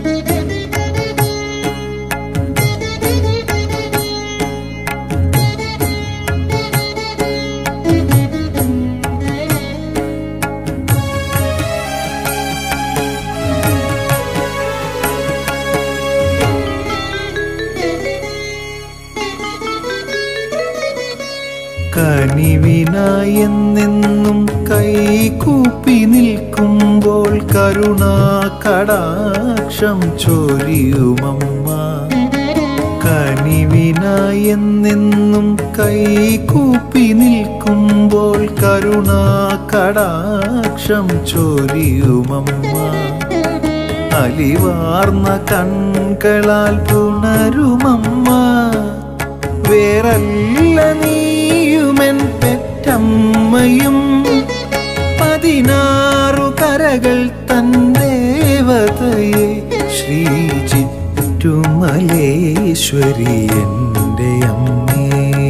കനിവിനായെന്നെന്നും കൈകൂപ്പി നിൽക്കുമ്പോൾ കരുണാ കടാക്ഷം ചൊരിയുമമ്മ കനിവിനായെന്നെന്നും കൈകൂപ്പി നിൽക്കുമ്പോൾ കരുണാ കടാക്ഷം ചൊരിയുമമ്മ അലിവാർന്ന കൺകളാൽ പുണരുമമ്മ വേറല്ല നീയുമെൻ പെറ്റമ്മയും പതിനാറു കരകൾ തൻ ദേവതയെ ശ്രീ ചിറ്റുമലേശ്വരി എൻ്റെ അമ്മേ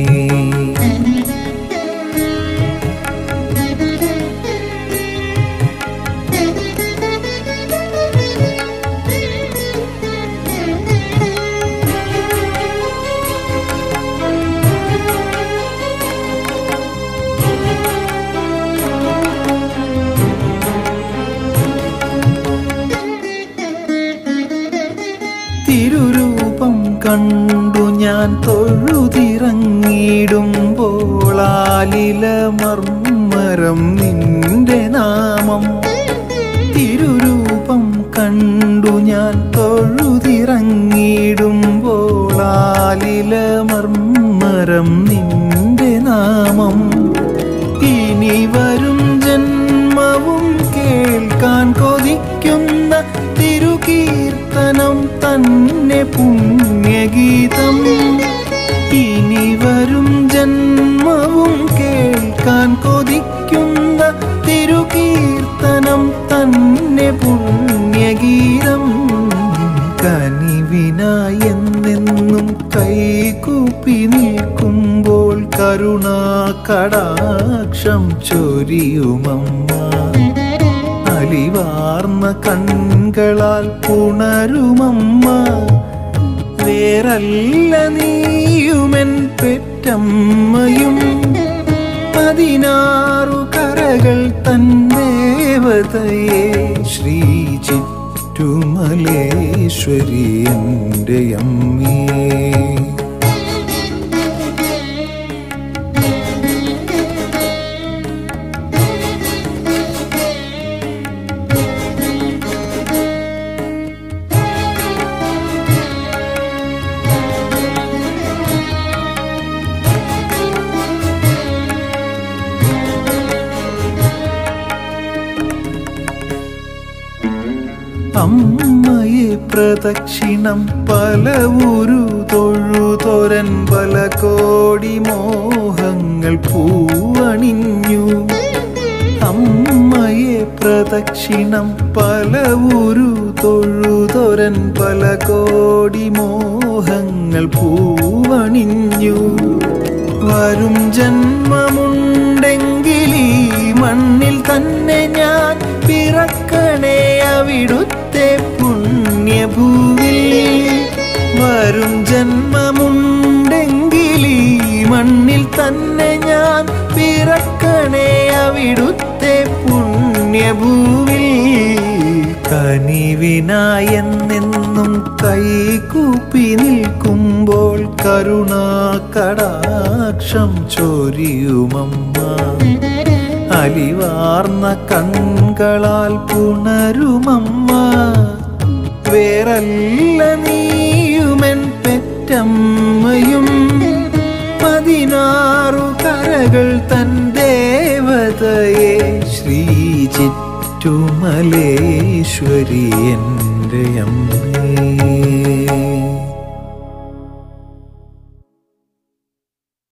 തിരുരൂപം കണ്ടു ഞാൻ തൊഴുതിറങ്ങിടുമ്പോൾ ആലില മർമ്മരം നിന്റെ നാമം തിരുരൂപം കണ്ടു ഞാൻ തൊഴുതിറങ്ങിടുമ്പോൾ ആലില മർമ്മരം നിന്റെ നാമം ഇനി വരും ജന്മവും കേൾക്കാൻ കൊതിക്കുന്ന തിരുകീർത്തനം തന്നെ പുണ്യഗീതം ഇനി വരും ജന്മവും കേൾക്കാൻ കൊതിക്കുന്ന തിരുകീർത്തനം തന്നെ പുണ്യഗീതം കനിവിനായെന്നെന്നും കൈകൂപ്പി നിൽക്കുമ്പോൾ കരുണാ കടാക്ഷം ചൊരിയുമമ്മ അലിവാർന്ന കൺകളാൽ പുണരുമമ്മ വേറല്ല നീയുമെൻ പെറ്റമ്മയും പതിനാറു കരകൾ തൻ ദേവതയെ ശ്രീ ചിറ്റുമലേശ്വരി എൻ്റെ അമ്മേ അമ്മയെ പ്രദക്ഷിണം പല ഉരു തൊഴുതൊരൻ പല കോടി മോഹങ്ങൾ പൂവണിഞ്ഞു അമ്മയെ പ്രദക്ഷിണം പല ഉരു തൊഴുതൊരൻ പല കോടി മോഹങ്ങൾ പൂവണിഞ്ഞു വരും ജന്മമുണ്ടെങ്കിൽ ഈ മണ്ണിൽ തന്നെ ഞാൻ പിറക്കണേ അവിടുത്തെ പുണ്യഭൂവിൽ വരും ജന്മമുണ്ടെങ്കിൽ ഈ മണ്ണിൽ തന്നെ ഞാൻ പിറക്കണേ അവിടുത്തെ പുണ്യഭൂവിൽ കനിവിനായെന്നെന്നും കൈകൂപ്പി നിൽക്കുമ്പോൾ കരുണാ കടാക്ഷം ചൊരിയുമമ്മ അലിവാർന്ന കൺകളാൽ പുണരുമമ്മ വേറല്ല നീയുമെൻ പെറ്റമ്മയും പതിനാറു കരകൾ തൻ ദേവതയെ ശ്രീ ചിറ്റുമലേശ്വരി എൻ്റെ അമ്മേ